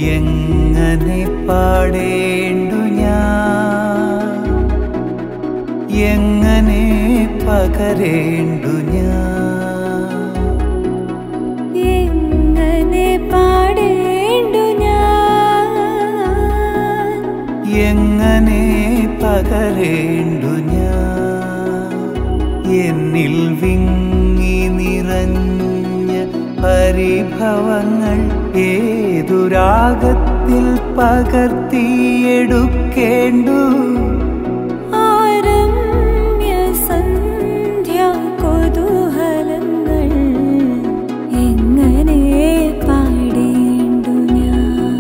എങ്ങനെ പാടേണ്ടു ഞാൻ എങ്ങനെ പകരേണ്ടു ഞാൻ എങ്ങനെ പാടേണ്ടു ഞാൻ എങ്ങനെ പകരേണ്ടു ഞാൻ എന്നിൽ വിങ്ങി നിറഞ്ഞ പരിഭവങ്ങൾ ഏതു രാഗത്തിൽ പകർത്തിയെടുക്കേണ്ടു ആരമ്യ സന്ധ്യാ കുതൂഹലങ്ങൾ എങ്ങനെ പാടേണ്ടു ഞാൻ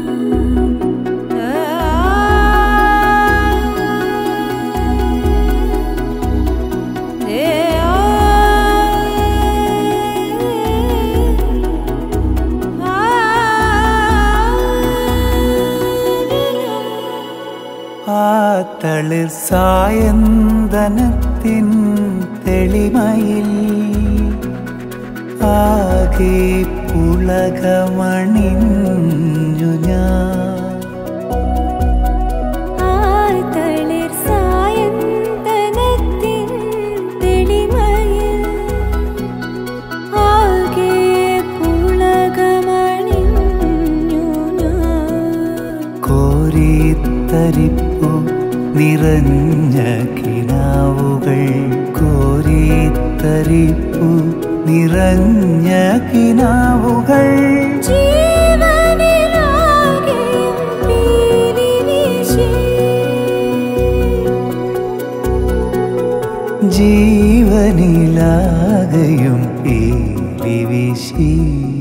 ആ തളിർ സായന്തനത്തിൻ തെളിമയിൽ ആകെ പുളകമണിഞ്ഞു ഞാൻ ആ തളിർ സായന്തനത്തിൻ തെളിമയിൽ ആകെ പുളകമണിഞ്ഞു ഞാൻ കോരിത്തരിപ്പു നിറഞ്ഞ കിനാവുകൾ കോരിത്തരിപ്പു നിറഞ്ഞ കിനാവുകൾ ജീവനിലാകെ പീലി വീശി ജീവനിലാകയും പീലി വീശി